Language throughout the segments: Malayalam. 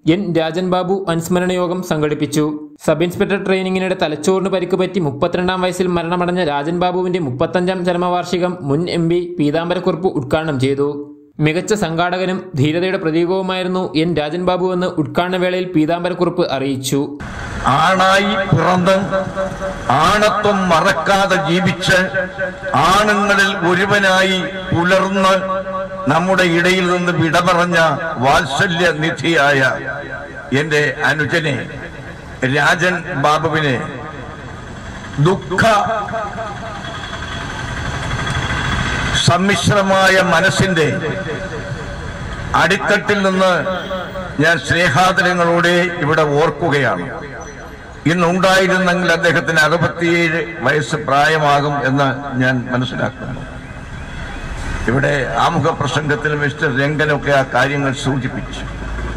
എൻ രാജൻ ബാബു അനുസ്മരണ യോഗം സംഘടിപ്പിച്ചു സബ് ഇൻസ്പെക്ടർ ട്രെയിനിങ്ങിനിടെ തലച്ചോറിന് പരിക്ക് പറ്റി മുപ്പത്തിരണ്ടാം വയസ്സിൽ മരണമടഞ്ഞ രാജൻ ബാബുവിന്റെ മുപ്പത്തഞ്ചാം ചരമവാർഷികം മുൻ എം പി പീതാംബരക്കുറുപ്പ് ഉദ്ഘാടനം ചെയ്തു മികച്ച സംഘാടകനും ധീരതയുടെ പ്രതീകവുമായിരുന്നു എൻ രാജൻ ബാബു എന്ന് ഉദ്ഘാടന വേളയിൽ പീതാംബരക്കുറുപ്പ് അറിയിച്ചു ആണായി പിറന്ന് ആണത്വം മറക്കാതെ ജീവിച്ച് ആണുങ്ങളിൽ ഒരുവനായി പുലർന്ന് നമ്മുടെ ഇടയിൽ നിന്ന് വിട പറഞ്ഞ വാത്സല്യ നിധിയായ എന്റെ അനുജനെ രാജൻ ബാബുവിനെ ദുഃഖ സമ്മിശ്രമായ മനസ്സിന്റെ അടിത്തട്ടിൽ നിന്ന് ഞാൻ സ്നേഹാദരങ്ങളോടെ ഇവിടെ ഓർക്കുകയാണ് ഇന്നുണ്ടായിരുന്നെങ്കിൽ അദ്ദേഹത്തിന് അറുപത്തിയേഴ് വയസ്സ് പ്രായമാകും എന്ന് ഞാൻ മനസ്സിലാക്കുന്നു ഇവിടെ ആമുഖ പ്രസംഗത്തിൽ മിസ്റ്റർ രംഗനൊക്കെ ആ കാര്യങ്ങൾ സൂചിപ്പിച്ചു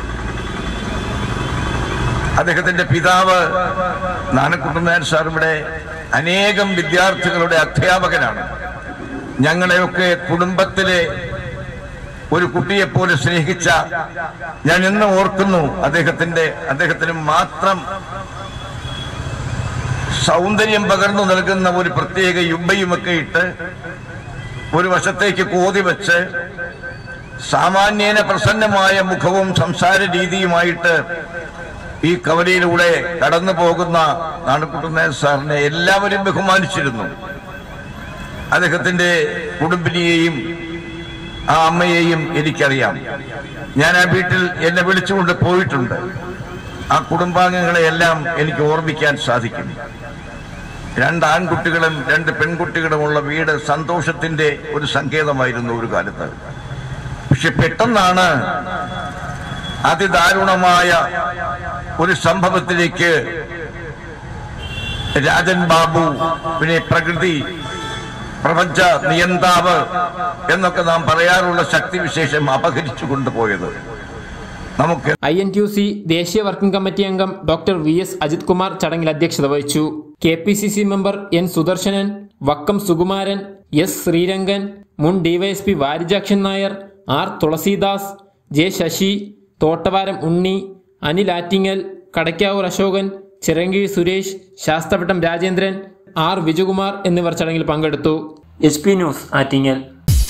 അദ്ദേഹത്തിന്റെ പിതാവ് നാനക്കുട്ടനായർ സാർ ഇവിടെ അനേകം വിദ്യാർത്ഥികളുടെ അധ്യാപകനാണ് ഞങ്ങളെയൊക്കെ കുടുംബത്തിലെ ഒരു കുട്ടിയെപ്പോലെ സ്നേഹിച്ച ഞാൻ ഇന്ന് ഓർക്കുന്നു അദ്ദേഹത്തിന്റെ അദ്ദേഹത്തിന് മാത്രം സൗന്ദര്യം പകർന്നു നൽകുന്ന ഒരു പ്രത്യേക യുബയുമൊക്കെ ഇട്ട് ഒരു വശത്തേക്ക് കോതി വെച്ച് സാമാന്യേന പ്രസന്നമായ മുഖവും സംസാര രീതിയുമായിട്ട് ഈ കവലയിലൂടെ കടന്നു പോകുന്ന നാണക്കുട്ടുന്ന സാറിനെ എല്ലാവരും ബഹുമാനിച്ചിരുന്നു അദ്ദേഹത്തിന്റെ കുടുംബിനിയെയും ആ അമ്മയെയും എനിക്കറിയാം ഞാൻ ആ വീട്ടിൽ എന്നെ വിളിച്ചുകൊണ്ട് പോയിട്ടുണ്ട് ആ കുടുംബാംഗങ്ങളെ എല്ലാം എനിക്ക് ഓർമ്മിക്കാൻ സാധിക്കും രണ്ട് ആൺകുട്ടികളും രണ്ട് പെൺകുട്ടികളുമുള്ള വീട് സന്തോഷത്തിന്റെ ഒരു സങ്കേതമായിരുന്നു ഒരു കാലത്ത് പക്ഷെ പെട്ടെന്നാണ് അതിദാരുണമായ ഒരു സംഭവത്തിലേക്ക് രാജൻ ബാബു പിന്നെ പ്രകൃതി പ്രപഞ്ച നിയന്താവ് എന്നൊക്കെ നാം പറയാറുള്ള ശക്തിവിശേഷം അപഹരിച്ചു കൊണ്ടുപോയത് നമുക്ക് I N T U C ദേശീയ വർക്കിംഗ് കമ്മിറ്റി അംഗം doctor V S Ajith Kumar ചടങ്ങിൽ അധ്യക്ഷത വഹിച്ചു K P C C member N Sudarsanan Vakkam Sukumaran S Sreerangan മുൻ DYSP Varijakshan Nair R Thulasidas J Sasi Thottavaram Unni Anil Attingal Kadakkavoor Ashokan Chirayinkeezh Suresh Sasthavattom Rajendran R Vijayakumar എന്നിവർ ചടങ്ങിൽ പങ്കെടുത്തു H P news Attingal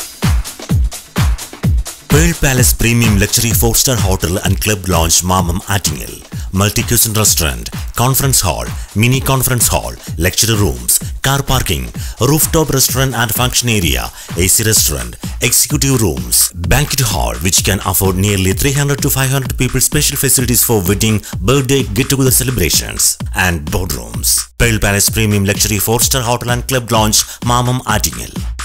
Pearl Palace Premium Luxury 4-star Hotel and Club Lounge Mamam Attingel. Multi-cuisine restaurant, conference hall, mini conference hall, lecture rooms, car parking, rooftop restaurant and function area, AC restaurant, executive rooms, banquet hall which can afford nearly 300 to 500 people special facilities for wedding, birthday, get-together celebrations and boardrooms. Pearl Palace Premium Luxury 4-star Hotel and Club Lounge Mamam Attingel.